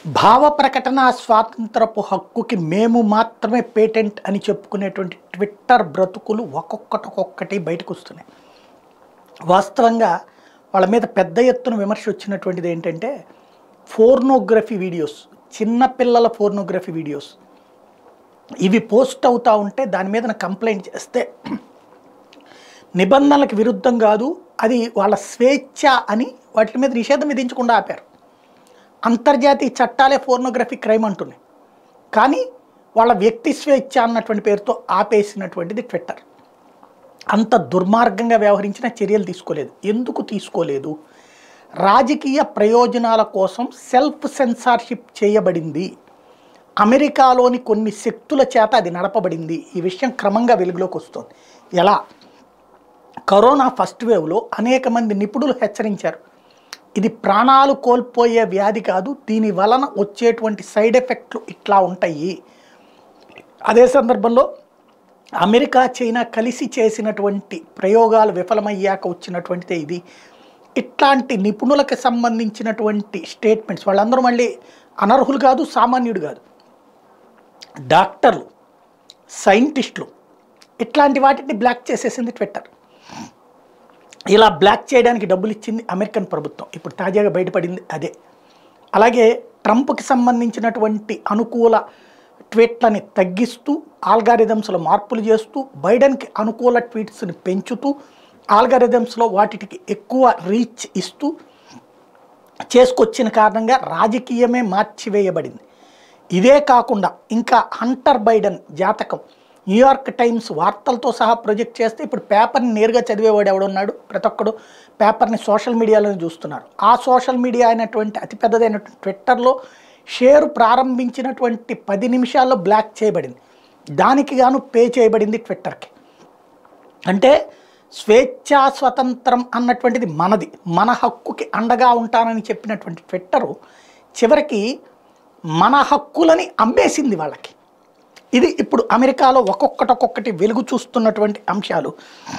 భావ ప్రకటన స్వాతంత్రపు హక్కుకి మేము మాత్రమే పేటెంట్ అని చెప్పుకునేటువంటి ట్విట్టర్ బ్రతుకులు ఒక్కొక్కటి ఒక్కొక్కటి బయటకు వస్తున్నాయి వాస్తవంగా వాళ్ళ మీద పెద్ద ఎత్తున విమర్శ వచ్చినటువంటిది ఏంటంటే ఫోర్నోగ్రఫీ వీడియోస్ చిన్నపిల్లల ఫోర్నోగ్రఫీ వీడియోస్ ఇవి పోస్ట్ అవుతూ ఉంటే దాని మీద కంప్లైంట్ చేస్తే నిబంధనలకు విరుద్ధం కాదు అది వాళ్ళ స్వేచ్ఛ అని వాటి మీద నిషేధం విధించకుండా ఆపారు అంతర్జాతీయ చట్టాలే ఫోర్నోగ్రఫీ క్రైమ్ అంటున్నాయి కానీ వాళ్ళ వ్యక్తి స్వేచ్ఛ అన్నటువంటి పేరుతో ఆపేసినటువంటిది ట్విట్టర్ అంత దుర్మార్గంగా వ్యవహరించిన చర్యలు తీసుకోలేదు ఎందుకు తీసుకోలేదు రాజకీయ ప్రయోజనాల కోసం సెల్ఫ్ సెన్సార్షిప్ చేయబడింది అమెరికాలోని కొన్ని శక్తుల చేత అది నడపబడింది ఈ విషయం క్రమంగా వెలుగులోకి వస్తుంది ఎలా కరోనా ఫస్ట్ వేవ్లో అనేక మంది నిపుణులు హెచ్చరించారు ఇది ప్రాణాలు కోల్పోయే వ్యాధి కాదు దీని వలన వచ్చేటువంటి సైడ్ ఎఫెక్ట్లు ఇట్లా ఉంటాయి అదే సందర్భంలో అమెరికా చైనా కలిసి చేసినటువంటి ప్రయోగాలు విఫలమయ్యాక వచ్చినటువంటిదే ఇది ఇట్లాంటి నిపుణులకు సంబంధించినటువంటి స్టేట్మెంట్స్ వాళ్ళందరూ మళ్ళీ అనర్హులు కాదు సామాన్యుడు కాదు డాక్టర్లు సైంటిస్టులు ఇట్లాంటి వాటిని బ్లాక్ చేసేసింది ట్విట్టర్ ఇలా బ్లాక్ చేయడానికి డబ్బులు ఇచ్చింది అమెరికన్ ప్రభుత్వం ఇప్పుడు తాజాగా బయటపడింది అదే అలాగే ట్రంప్కి సంబంధించినటువంటి అనుకూల ట్వీట్లని తగ్గిస్తూ ఆల్గారిథమ్స్లో మార్పులు చేస్తూ బైడెన్కి అనుకూల ట్వీట్స్ని పెంచుతూ ఆల్గారిథమ్స్లో వాటికి ఎక్కువ రీచ్ ఇస్తూ చేసుకొచ్చిన కారణంగా రాజకీయమే మార్చివేయబడింది ఇదే కాకుండా ఇంకా హంటర్ బైడెన్ జాతకం న్యూయార్క్ టైమ్స్ వార్తలతో సహా ప్రొజెక్ట్ చేస్తే ఇప్పుడు పేపర్ని నేరుగా చదివేవాడు ఎవడున్నాడు ప్రతి ఒక్కడు పేపర్ని సోషల్ మీడియాలోనే చూస్తున్నారు ఆ సోషల్ మీడియా అయినటువంటి అతిపెద్దదైనటువంటి ట్విట్టర్లో షేరు ప్రారంభించినటువంటి పది నిమిషాల్లో బ్లాక్ చేయబడింది దానికి గాను పే చేయబడింది ట్విట్టర్కి అంటే స్వేచ్ఛా స్వతంత్రం అన్నటువంటిది మనది మన హక్కుకి అండగా ఉంటానని చెప్పినటువంటి ట్విట్టరు చివరికి మన హక్కులని అమ్మేసింది వాళ్ళకి ఇది ఇప్పుడు అమెరికాలో ఒక్కొక్కటి ఒక్కొక్కటి వెలుగు చూస్తున్నటువంటి అంశాలు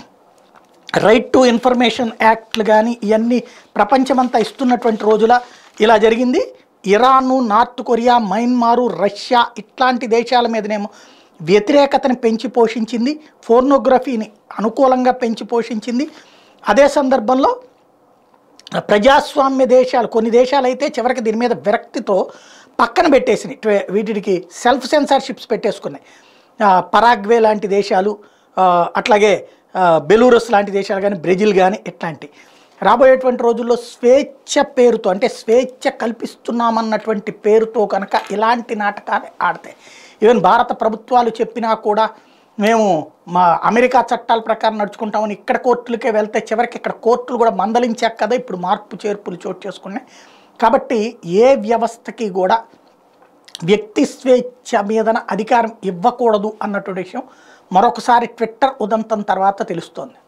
రైట్ టు ఇన్ఫర్మేషన్ యాక్ట్లు కానీ ఇవన్నీ ప్రపంచమంతా ఇస్తున్నటువంటి రోజుల ఇలా జరిగింది Iran North Korea Myanmar Russia ఇట్లాంటి దేశాల మీదనేమో వ్యతిరేకతని పెంచి పోషించింది ఫోర్నోగ్రఫీని అనుకూలంగా పెంచి పోషించింది అదే సందర్భంలో ప్రజాస్వామ్య దేశాలు కొన్ని దేశాలు అయితే చివరికి దీని మీద విరక్తితో పక్కన పెట్టేసినాయి ట్వే- వీటికి సెల్ఫ్ సెన్సార్షిప్స్ పెట్టేసుకున్నాయి ఆ, పరాగ్వే లాంటి దేశాలు ఆ, అట్లాగే ఆ, బెలూరస్ లాంటి దేశాలు కానీ బ్రెజిల్ కానీ ఇట్లాంటి రాబోయేటువంటి రోజుల్లో స్వేచ్ఛ పేరుతో అంటే స్వేచ్ఛ కల్పిస్తున్నామన్నటువంటి పేరుతో కనుక ఇలాంటి నాటకాలు ఆడతాయి ఈవెన్ భారత ప్రభుత్వాలు చెప్పినా కూడా మేము మా అమెరికా చట్టాల ప్రకారం నడుచుకుంటామని ఇక్కడ కోర్టులకే వెళ్తే చివరికి ఇక్కడ కోర్టులు కూడా మందలించాక కదా ఇప్పుడు మార్పు చేర్పులు చోటు చేసుకున్నాయి కాబట్టి ఏ వ్యవస్థకి కూడా వ్యక్తి స్వేచ్ఛ మీదన అధికారం ఇవ్వకూడదు అన్నటువంటి విషయం మరొకసారి ట్విట్టర్ ఉదంతం తర్వాత తెలుస్తోంది